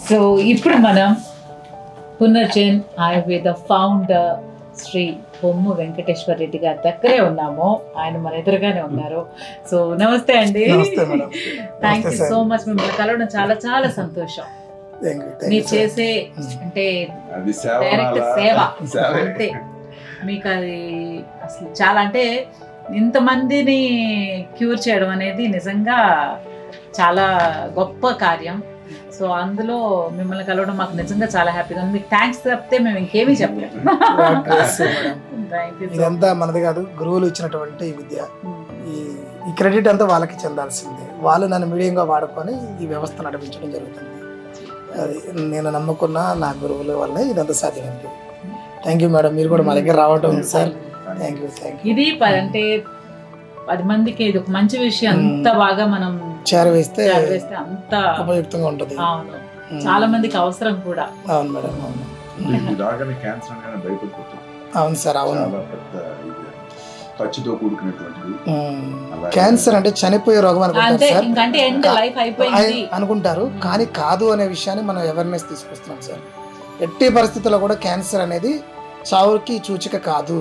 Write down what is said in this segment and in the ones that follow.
So ఇప్పుడు మనం Punarjan Ayurveda founder Shri Bommu Venkateswara Reddy గారి దగ్గరే ఉన్నాము ఆయన మన ఎదురుగానే ఉన్నారు సో నమస్తే అండి నమస్తే మేడం థ్యాంక్ యూ నమస్తే సో సార్. మచ్ మిమ్మల్ని కలవడం చాలా చాలా సంతోషం థ్యాంక్ యూ థ్యాంక్ యూ మీరు సార్. చేసే ఉమ్. అంటే అది సేవ డైరెక్ట్ అనాలా? సేవ సేవే. అంతే మీకు అది అసలు చాలా అంటే ఇంతమందిని క్యూర్ చేయడం అనేది నిజంగా చాలా గొప్ప కార్యం సో అందులో మిమ్మల్ని కలవడం మాకు నిజంగా చాలా హ్యాపీగా ఉంది మీకు థ్యాంక్స్ చెప్తే మేము ఇంకేమీ చెప్పలేము God bless you, madam. Thank you ఇదంతా మనది కాదు గురువులు ఇచ్చినటువంటి ఈ విద్య ఈ ఈ క్రెడిట్ అంతా వాళ్ళకి చెందాల్సిందే వాళ్ళు నన్ను మీడియంగా వాడుకొని ఈ వ్యవస్థ నడిపించడం జరుగుతుంది అది నేను నమ్ముకున్న నా గురువుల వల్లే ఇదంతా సాధ్యమైంది థ్యాంక్ యూ మేడం మీరు కూడా మా దగ్గర రావటం sir thank you thank you ఇది ప- అంటే పది మందికి ఇది ఒక మంచి విషయం అంత బాగా మనం చేరవేస్తే చదివేస్తే అంత ఉపయుక్తంగా ఉంటుంది అవును చాలా మందికి అవసరం కూడా అవును మేడం అవును ఇది రాగానే క్యాన్సర్ అనగానే భయపడిపోతుంది అవును సార్ అవును చాలా పెద్ద ఇది ఖర్చుతో కూడుకునేటువంటిది ఉమ్. అలాగే- క్యాన్సర్ అంటే చనిపోయే రోగం అనుకుంటారు అంతే సార్ ఇంకంటే ఎండ్ లైఫ్ అయిపోయింది అయి- అనుకుంటారు కానీ కాదు అనే విషయాన్ని మనం అవేర్నెస్ తీసుకొస్తున్నాం సార్ ఎట్టి పరిస్థితుల్లో కూడా క్యాన్సర్ అనేది చావుకి సూచిక కాదు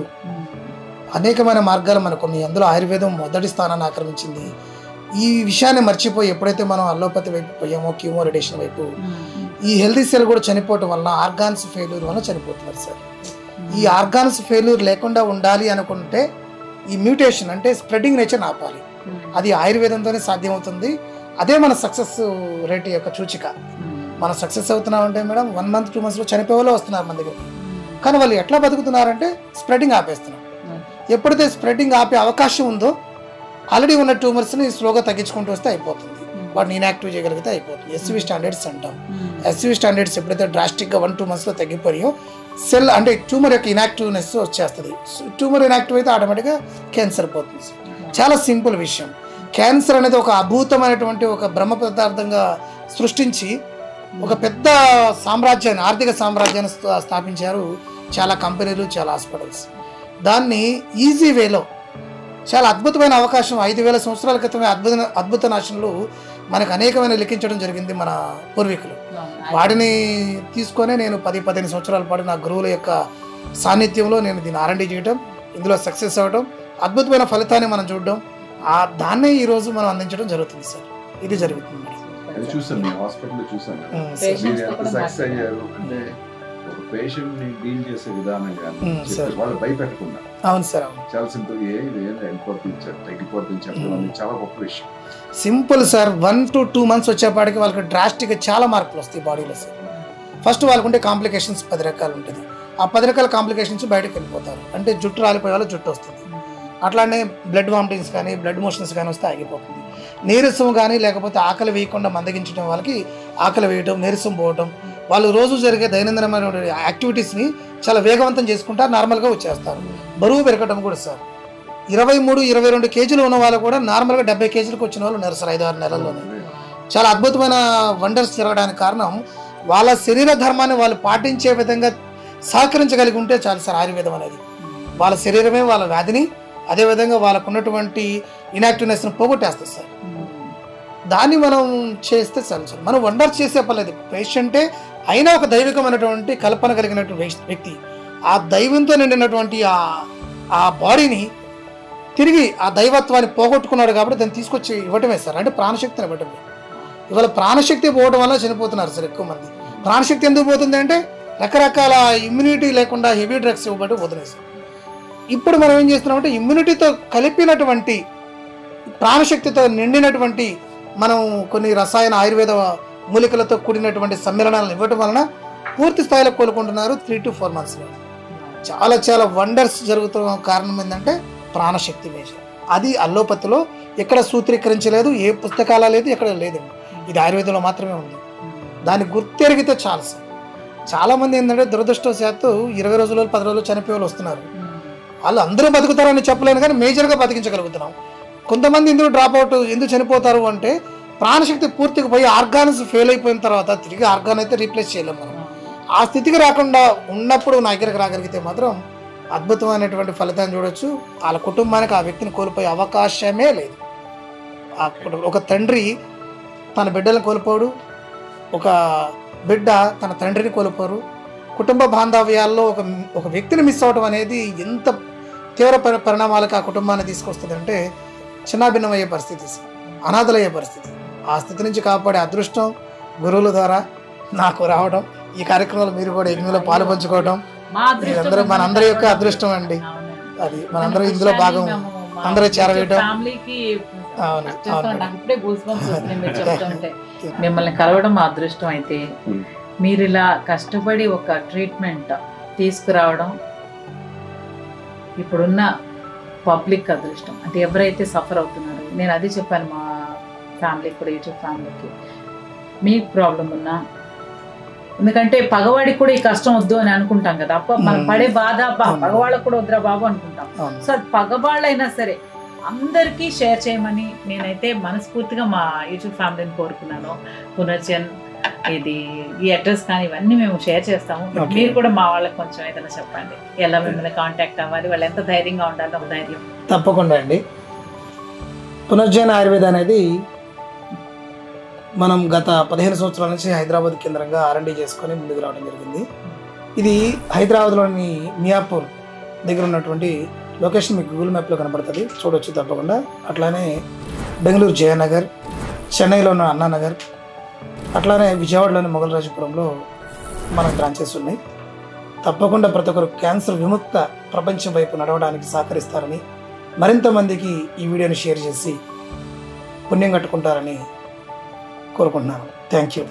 అనేకమైన మార్గాలు మనకు ఉన్నాయి అందులో ఆయుర్వేదం మొదటి స్థానాన్ని ఆక్రమించింది ఈ విషయాన్ని మర్చిపోయి ఎప్పుడైతే మనం అల్లోపతి వైపు పోయామో క్యూమో రేడియేషన్ వైపు ఈ హెల్దీ సెల్ కూడా చనిపోవటం వలన ఆర్గాన్స్ ఫెయిల్యూర్ వలన చనిపోతున్నారు సార్ ఈ ఆర్గాన్స్ ఫెయిల్యూర్ లేకుండా ఉండాలి అనుకుంటే ఈ మ్యూటేషన్ అంటే స్ప్రెడింగ్ నేచర్ ఆపాలి అది ఆయుర్వేదంతోనే సాధ్యమవుతుంది అదే మన సక్సెస్ రేట్ యొక్క సూచిక మనం సక్సెస్ అవుతున్నామంటే మేడం వన్ మంత్ టూ మంత్స్లో చనిపోయే వాళ్ళు వస్తున్నారు మన దగ్గర కానీ వాళ్ళు ఎట్లా బతుకుతున్నారంటే స్ప్రెడింగ్ ఆపేస్తున్నారు ఎప్పుడైతే స్ప్రెడింగ్ ఆపే అవకాశం ఉందో ఆల్రెడీ ఉన్న ట్యూమర్స్ని స్లోగా తగ్గించుకుంటూ వస్తే అయిపోతుంది వాటిని ఇన్యాక్టివ్ చేయగలిగితే అయిపోతుంది ఎస్వి స్టాండర్డ్స్ అంటాం ఎస్వి స్టాండర్డ్స్ ఎప్పుడైతే డ్రాస్టిక్గా వన్ టూ మంత్స్లో తగ్గిపోయాయో సెల్ అంటే ట్యూమర్ యొక్క ఇనాక్టివ్నెస్ వచ్చేస్తుంది ట్యూమర్ ఇనాక్టివ్ అయితే ఆటోమేటిక్గా క్యాన్సర్ పోతుంది చాలా సింపుల్ విషయం క్యాన్సర్ అనేది ఒక అభూతమైనటువంటి ఒక బ్రహ్మ పదార్థంగా సృష్టించి ఒక పెద్ద సామ్రాజ్యాన్ని ఆర్థిక సామ్రాజ్యాన్ని స్థా- స్థాపించారు చాలా కంపెనీలు చాలా హాస్పిటల్స్ దాన్ని ఈజీ వేలో చాలా అద్భుతమైన అవకాశం ఐదు వేల సంవత్సరాల క్రితమే అద్భుత అద్భుత నాశనలు మనకు అనేకమైన లిఖించడం జరిగింది మన పూర్వీకులు వాటిని తీసుకొనే నేను పది పదిహేను సంవత్సరాల పాటు నా గురువుల యొక్క సాన్నిధ్యంలో నేను దీన్ని ఆరండి చేయడం ఇందులో సక్సెస్ అవ్వడం అద్భుతమైన ఫలితాన్ని మనం చూడడం ఆ దాన్నే ఈ రోజు మనం అందించడం జరుగుతుంది సార్ ఇది జరుగుతుంది మేడం అది చూసాను మీ హాస్పిటల్లో చూసాను కదా. ఉమ్, సార్. Patients మీరు తో ఎంత కూడా సక్సెస్ మాట్లాడారు. అయ్యారు అంటే ఒక పేషెంట్ ని డీల్ చేసే విధానం కానీ ఉమ్, చెప్పి సార్. వాళ్ళు భయపెట్టకుండా అవును సార్ అవును చాలా సింపుల్ ఏ ఇది ఏం వెళ్ళిపోతుంది చెప్ప- తగ్గిపోతుంది చెప్పడం అనేది చాలా గొప్ప విషయం simple sir one to two months వచ్చేపాటికి వాళ్ళకి డ్రాస్టిక్గా చాలా మార్పులు వస్తాయి బాడీలో సార్ ఫస్ట్ వాళ్ళకుంటే కాంప్లికేషన్స్ పది రకాలు ఉంటుంది ఆ పది రకాల కాంప్లికేషన్స్ బయటకు వెళ్ళిపోతారు అంటే జుట్టు రాలిపోయే వాళ్ళు జుట్టు వస్తుంది అట్లానే బ్లడ్ వామిటింగ్స్ కానీ బ్లడ్ మోషన్స్ కానీ వస్తే ఆగిపోతుంది నీరసం కానీ లేకపోతే ఆకలి వేయకుండా మందగించడం వాళ్ళకి ఆకలి వేయటం నీరసం పోవటం వాళ్ళు రోజు జరిగే దైనందినమైన యాక్టివిటీస్ని చాలా వేగవంతం చేసుకుంటారు నార్మల్గా వచ్చేస్తారు బరువు పెరగటం కూడా సార్ ఇరవై మూడు ఇరవై రెండు కేజీలు ఉన్న వాళ్ళు కూడా నార్మల్గా డెబ్బై కేజీలకు వచ్చిన వాళ్ళు ఉన్నారు సార్ ఐదు ఆరు నెలల్లోనే చాలా అద్భుతమైన వండర్స్ జరగడానికి కారణం వాళ్ళ శరీర ధర్మాన్ని వాళ్ళు పాటించే విధంగా సహకరించగలిగి ఉంటే చాలు సార్ ఆయుర్వేదం అనేది వాళ్ళ శరీరమే వాళ్ళ వ్యాధిని అదేవిధంగా వాళ్ళకు ఉన్నటువంటి ఇనాక్టివ్నెస్ని పోగొట్టేస్తుంది సార్ దాన్ని మనం చేస్తే చాలు సార్ మనం వండర్ చేసే పర్లేదు పేషెంటే అయినా ఒక దైవికమైనటువంటి కల్పన కలిగినటువంటి వ్యక్తి- వ్యక్తి ఆ దైవంతో నిండినటువంటి ఆ ఆ బాడీని తిరిగి ఆ దైవత్వాన్ని పోగొట్టుకున్నాడు కాబట్టి దాన్ని తీసుకొచ్చి ఇవ్వటమే సార్ అంటే ప్రాణశక్తిని ఇవ్వటమే ఇవాళ ప్రాణశక్తి పోవడం వల్ల చనిపోతున్నారు సార్ ఎక్కువ మంది ప్రాణశక్తి ఎందుకు పోతుంది అంటే రకరకాల ఇమ్యూనిటీ లేకుండా హెవీ డ్రగ్స్ ఇవ్వబట్టి పోతున్నాయి సార్ ఇప్పుడు మనం ఏం చేస్తున్నామంటే ఇమ్యూనిటీతో కలిపినటువంటి ప్రాణశక్తితో నిండినటువంటి మనం కొన్ని రసాయన ఆయుర్వేద మూలికలతో కూడినటువంటి సమ్మేళనాలను ఇవ్వటం వలన పూర్తి స్థాయిలో కోలుకుంటున్నారు త్రీ టు ఫోర్ మంత్స్లో చాలా చాలా వండర్స్ జరుగుతున్న కారణం ఏంటంటే ప్రాణశక్తి మేజర్ అది అల్లోపతిలో ఎక్కడ సూత్రీకరించలేదు ఏ పుస్తకాల లేదు ఎక్కడ లేదండి ఇది ఆయుర్వేదంలో మాత్రమే ఉంది దాన్ని గుర్తెరిగితే చాలు సార్ చాలా మంది ఏంటంటే దురదృష్టవశాత్తు ఇరవై రోజులు పది రోజులు చనిపోయే వాళ్ళు వస్తున్నారు వాళ్ళు అందరూ బతుకుతారని చెప్పలేను కానీ మేజర్గా బతికించగలుగుతున్నాం కొంతమంది ఎందుకు డ్రాప్ అవుట్ ఎందుకు చనిపోతారు అంటే ప్రాణశక్తి పూర్తిగా పోయి ఆర్గాన్స్ ఫెయిల్ అయిపోయిన తర్వాత తిరిగి ఆర్గాన్ అయితే రీప్లేస్ చేయలేము మనం ఆ స్థితికి రాకుండా ఉన్నప్పుడు నా దగ్గరకు రాగలిగితే మాత్రం అద్భుతమైనటువంటి ఫలితాన్ని చూడొచ్చు వాళ్ళ కుటుంబానికి ఆ వ్యక్తిని కోల్పోయే అవకాశమే లేదు ఆ కుటుంబం ఒక తండ్రి తన బిడ్డలను కోల్పోడు ఒక బిడ్డ తన తండ్రిని కోల్పోరు కుటుంబ బాంధవ్యాల్లో ఒక ఒక వ్యక్తిని మిస్ అవడం అనేది ఎంత తీవ్ర పరి పరిణామాలకు ఆ కుటుంబాన్ని తీసుకొస్తుందంటే చిన్నాభిన్నమయ్యే పరిస్థితి సార్. అనాథలయ్యే పరిస్థితి ఆ స్థితి నుంచి కాపాడే అదృష్టం గురువుల ద్వారా నాకు రావడం ఈ కార్యక్రమంలో మీరు కూడా యజ్ఞంలో పాలు పంచుకోవడం మా అదృష్టం మీరందరూ మనందరి యొక్క అదృష్టం అండి అవునండి. అది మనందరం ఇందులో భాగం మేము మా అందరూ చేరవేయటం. ఫ్యామిలీకి అవును, చేస్తాం. అవును. నాకు ఇప్పుడే గూస్ బంప్స్ వస్తున్నాయి మీరు చెప్తుంటే మిమ్మల్ని కలవడం మా అదృష్టం అయితే Hmm. మీరు ఇలా కష్టపడి ఒక ట్రీట్మెంట్ తీసుకురావడం ఇప్పుడున్న పబ్లిక్ అదృష్టం అంటే ఎవరైతే సఫర్ అవుతున్నారో నేను అది చెప్పాను మా ఫ్యామిలీకి కూడా యూట్యూబ్ ఫ్యామిలీకి మీకు ప్రాబ్లం ఉన్నా ఎందుకంటే పగవాడికి కూడా ఈ కష్టం వద్దు అని అనుకుంటాం కదా అప్ప మనం Hmm. పడే బాధ అబ్బా, అవును. పగవాళ్ళకు కూడా వద్దురా బాబు అనుకుంటాం అవును సో అది పగవాళ్ళైనా సరే అందరికీ షేర్ చేయమని నేనైతే మనస్ఫూర్తిగా మా యూట్యూబ్ ఫ్యామిలీని కోరుకున్నాను పునర్జన్ ఇది ఈ అడ్రస్ కానీ ఇవన్నీ మేము షేర్ చేస్తాము But Okay. మీరు కూడా మా వాళ్ళకి కొంచెం ఏదైనా చెప్పండి ఎలా మిమ్మల్ని కాంటాక్ట్ అవ్వాలి వాళ్ళు ఎంత ధైర్యంగా ఉండాలి ఒక ధైర్యం తప్పకుండా అండి పునర్జన ఆయుర్వేద అనేది మనం గత పదిహేను సంవత్సరాల నుంచి హైదరాబాద్ కేంద్రంగా ఆర్ఎండి చేసుకొని ముందుకు రావడం జరిగింది ఇది హైదరాబాద్లోని మియాపూర్ దగ్గర ఉన్నటువంటి లొకేషన్ మీకు గూగుల్ మ్యాప్లో కనపడుతుంది చూడొచ్చు తప్పకుండా అట్లానే బెంగళూరు జయనగర్ చెన్నైలో ఉన్న అన్నానగర్ అట్లానే విజయవాడలోని మొగలరాజపురంలో మన బ్రాంచెస్ ఉన్నాయి తప్పకుండా ప్రతి ఒక్కరు క్యాన్సర్ విముక్త ప్రపంచం వైపు నడవడానికి సహకరిస్తారని మరింత మందికి ఈ వీడియోని షేర్ చేసి పుణ్యం కట్టుకుంటారని కోరుకుంటున్నాను థ్యాంక్ యూ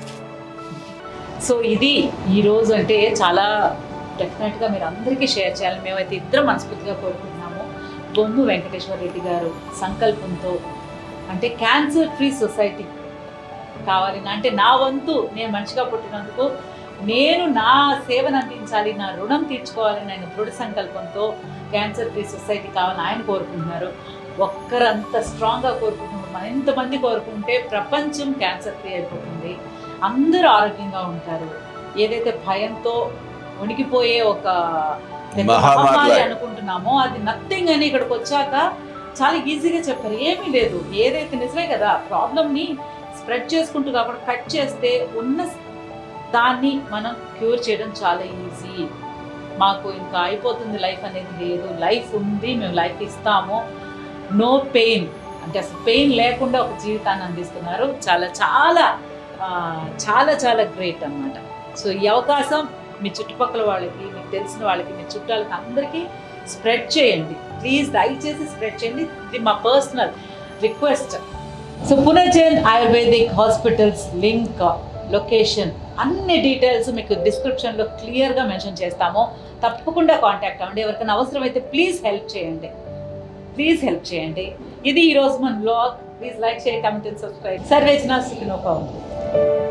సో ఇది ఈ రోజు అంటే చాలా డెఫినెట్గా మీరు అందరికీ షేర్ చేయాలి మేమైతే ఇద్దరం మనస్ఫూర్తిగా కోరుకుంటున్నాము బొమ్ము వెంకటేశ్వర రెడ్డి గారు సంకల్పంతో అంటే క్యాన్సర్ ఫ్రీ సొసైటీ కావాలి నా- అంటే నా వంతు నేను మనిషిగా పుట్టినందుకు నేను నా సేవను అందించాలి నా రుణం తీర్చుకోవాలని ఆయన దృఢ సంకల్పంతో క్యాన్సర్ ఫ్రీ సొసైటీ కావాలని ఆయన కోరుకుంటున్నారు ఒక్కరంత స్ట్రాంగ్గా కోరుకుంటున్నారు మనం ఎంతమంది కోరుకుంటే ప్రపంచం క్యాన్సర్ ఫ్రీ అయిపోతుంది అందరూ ఆరోగ్యంగా ఉంటారు ఏదైతే భయంతో వణికిపోయే ఒక పెద్ద మహమ్మారి మహమ్మారి లాగా. అనుకుంటున్నామో అది నథింగ్ అని ఇక్కడికి వచ్చాక చాలా ఈజీగా చెప్పారు ఏమీ లేదు ఏదైతే నిజమే కదా ప్రాబ్లమ్ని స్ప్రెడ్ చేసుకుంటూ కాకుండా కట్ చేస్తే ఉన్న దాన్ని మనం క్యూర్ చేయడం చాలా ఈజీ మాకు ఇంకా అయిపోతుంది లైఫ్ అనేది లేదు లైఫ్ ఉంది మేము లైఫ్ ఇస్తాము నో పెయిన్ అంటే అసలు పెయిన్ లేకుండా ఒక జీవితాన్ని అందిస్తున్నారు చాలా చాలా ఆ, చాలా చాలా గ్రేట్ అన్నమాట సో ఈ అవకాశం మీ చుట్టుపక్కల వాళ్ళకి మీకు తెలిసిన వాళ్ళకి మీ చుట్టాలకి అందరికీ స్ప్రెడ్ చేయండి ప్లీజ్ దయచేసి స్ప్రెడ్ చేయండి ఇది మా personal request so Punarjan Ayurvedic hospitals link location అన్ని డీటెయిల్స్ మీకు డిస్క్రిప్షన్లో క్లియర్గా మెన్షన్ చేస్తాము తప్పకుండా కాంటాక్ట్ అవ్వండి ఎవరికైనా అవసరమైతే ప్లీజ్ హెల్ప్ చేయండి ప్లీజ్ హెల్ప్ చేయండి ఇది ఈరోజు మన బ్లాగ్ ప్లీజ్ లైక్ చేయండి కమెంట్ అండ్ సబ్స్క్రైబ్ సర్వేచన సుఖినోపా